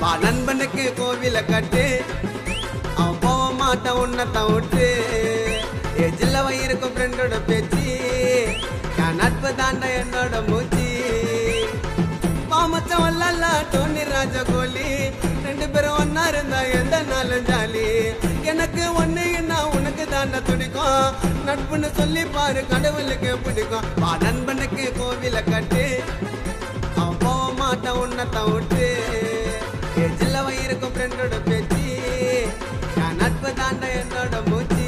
வா நண்பனுக்கு கோவில கட்டு அவன் போக மாட்டான் உன்னத்தான் விட்டு ஏ ஜில்லவ இருக்கும் ஃப்ரெண்டோட பேச்சு என் நட்பு தாண்டா என்னோட மூச்சு மாமச்சம் வல்லல்ல டோனி ராஜா கோலி ரெண்டு பேரும் ஒன்னா இருந்தா எந்த நாளும் ஜாலி எனக்கு ஒண்ணுன்னா உனக்கு தாண்டா துடிக்கும் நட்புன்னு சொல்லி பாரு கடவுளுக்கு பிடிக்கும் வா நண்பனுக்கு கோவில கட்டு அவன் போக மாட்டான் உன்னத்தான் விட்டு ஏ ஜில்லவ இருக்கும் ஃப்ரெண்டோட பேச்சு என் நட்பு தாண்டா என்னோட மூச்சு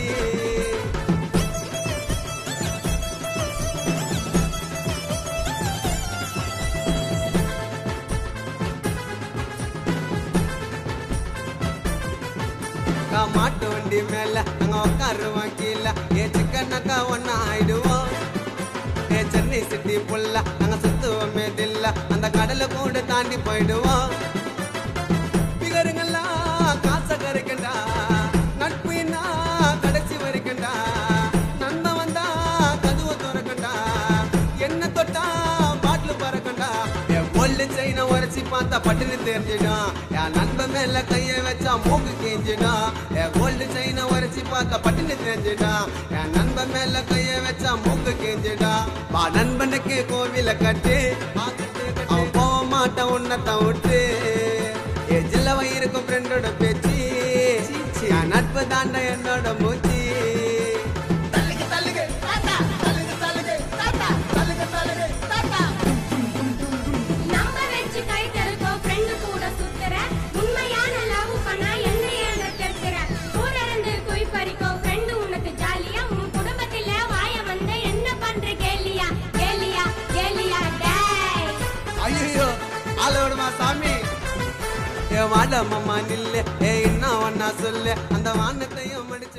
அக்கா மாட்டு வண்டி மேல நாங்க உட்காருவோம் கீழே ஏ சிக்கனக்கா ஒன்னா ஆயிடுவோம் ஏ சென்னை சிட்டி புள்ள நாங்க சுத்துவோமே தில்ல அந்த கடலை கூட தாண்டி போயிடுவோம் பிகருங்கெல்லாம் காசை கரைக்கண்டா நட்புனா கடைசி வரைக்கண்டா நண்பன் வந்தா கதுவை திறக்கண்டா என்ன தொட்டா பாட்டில் பறக்கண்டா என் பொல்லு செயின உரைச்சி பார்த்தா பட்டுன்னு தெரிஞ்சிடும் என் நண்பன் மேல கைய வச்சா மூக்கு கேஞ்சிடும் என் கோல்டு செயின உரைச்சி பார்த்தா பட்டுன்னு தெரிஞ்சிடும் என் நண்பன் மேல கைய வச்சா மூக்கு கேஞ்சிடும் வா நண்பனுக்கு கோவில கட்டு அவன் போக மாட்டான் உன்னத்தான் விட்டு ஏ ஜில்லவ இருக்கும் ஃப்ரெண்டோட பேச்சு என் நட்பு தாண்டா என்னோட மூச்சு தள்ளுங்க தள்ளுங்க தாத்தா தள்ளுங்க தள்ளுங்க தாத்தா தள்ளுங்க தள்ளுங்க தாத்தா நம்ப வச்சு கை தருக்கோ ஃப்ரெண்டு கூட சுத்துற உண்மையான லவ் பண்ணா என்ன ஏங்க கேட்கிற கூட இருந்து குய் பறிக்கோ ஃப்ரெண்டு உனக்கு ஜாலியா உன் குடும்பத்தில வாய வந்து என்ன பண்ற கேலியா கேலியா கேலியா டேய் ஐயோ ஆளோடுமா சாமி ஏ வாட மாமா நில்லு ஏ என்ன ஒன்னா சொல்லு அந்த வானத்தையும் மடிச்சு